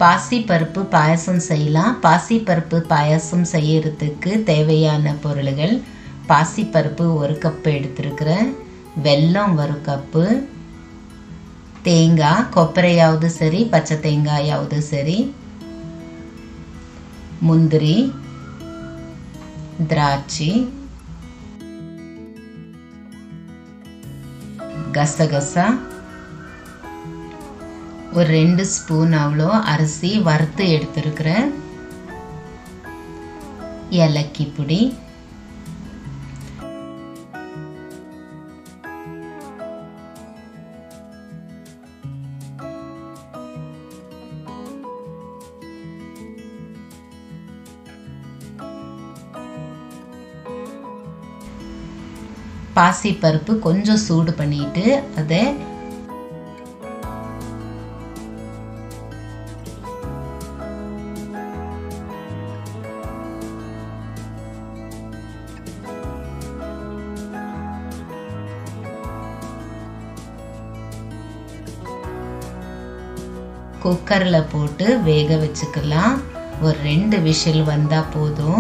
பாசிப்பருப்பு பாயசம் செய்யலாம் பாசிப்பருப்பு பாயசம் செய்யறதுக்கு தேவையான பொருள்கள் பாசிப்பருப்பு ஒரு கப்பு எடுத்திருக்கிறேன் வெல்லம் ஒரு கப்பு தேங்காய் கொப்பரையாவது சரி பச்சை தேங்காயாவது சரி முந்திரி திராட்சை கசகசா ஒரு ரெண்டு ஸ்பூன் அவ்வளோ அரிசி வறுத்து எடுத்துருக்கிறேன் ஏலக்கி பொடி பாசிப்பருப்பு கொஞ்சம் சூடு பண்ணிட்டு அதை குக்கரில் போட்டு வேக வச்சுக்கலாம் ஒரு ரெண்டு விஷில் வந்தால் போதும்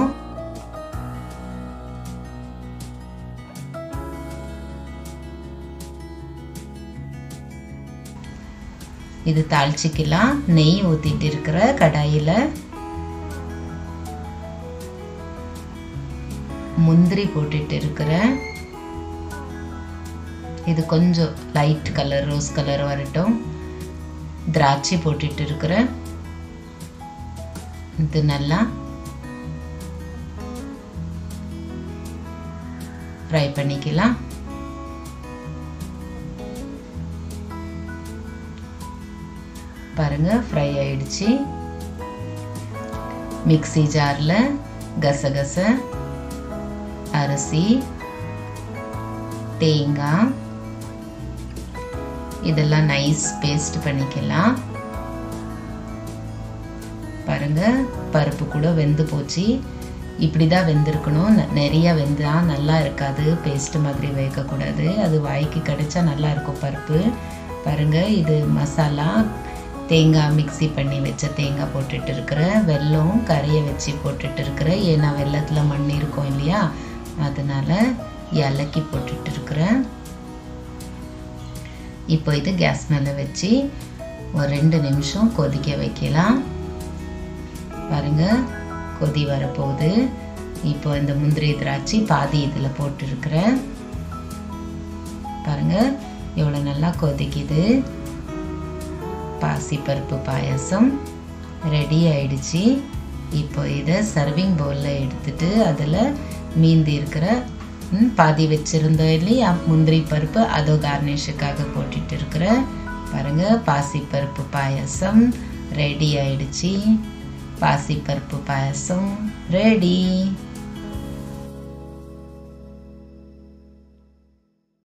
இது தாளிச்சிக்கலாம் நெய் ஊற்றிட்டு இருக்கிற கடாயில் முந்திரி போட்டுட்டு இருக்கிறேன் இது கொஞ்சம் லைட் கலர் ரோஸ் கலர் வரட்டும் திராட்சை போட்டுட்டு இருக்கிறேன் இது நல்லா ஃப்ரை பண்ணிக்கலாம் பாருங்க ஃப்ரை ஆயிடுச்சு மிக்சி ஜாரில் கசகச அரிசி தேங்காய் இதெல்லாம் நைஸ் பேஸ்ட் பண்ணிக்கலாம் பாருங்க பருப்பு கூட வெந்து போச்சு இப்படி தான் வெந்திருக்கணும் நிறைய வெந்தா நல்லா இருக்காது பேஸ்ட் மாதிரி வைக்கக்கூடாது அது வாய்க்கு கிடைச்சா நல்லா இருக்கும் பருப்பு பாருங்க இது மசாலா தேங்காய் மிக்சி பண்ணி வச்ச தேங்காய் போட்டுட்டு இருக்கிறேன் வெல்லம் கரையை வச்சு போட்டுட்டு இருக்கிறேன் ஏன்னா வெள்ளத்தில் மண் இருக்கும் இல்லையா அதனால இலக்கி போட்டுட்டு இருக்கிறேன் இப்போ இது கேஸ் மேலே வச்சு ஒரு ரெண்டு நிமிஷம் கொதிக்க வைக்கலாம் பாருங்க கொதி வரப்போகுது இப்போ இந்த முந்திரி திராட்சை பாதி இதில் போட்டுருக்குறேன் பாருங்க எவ்வளோ நல்லா கொதிக்குது பாசிப்பருப்பு பாயசம் ரெடி ஆயிடுச்சு இப்போ இதை சர்விங் பவுலில் எடுத்துட்டு அதில் மீந்தி இருக்கிற பாதி வச்சுருந்தோம் இல்லையா முந்திரி பருப்பு அதோ கார்னிஷுக்காக போட்டுட்டு இருக்கிறேன் பாருங்கள் பாசிப்பருப்பு பாயசம் ரெடி ஆயிடுச்சு பாசிப்பருப்பு பாயசம் ரெடி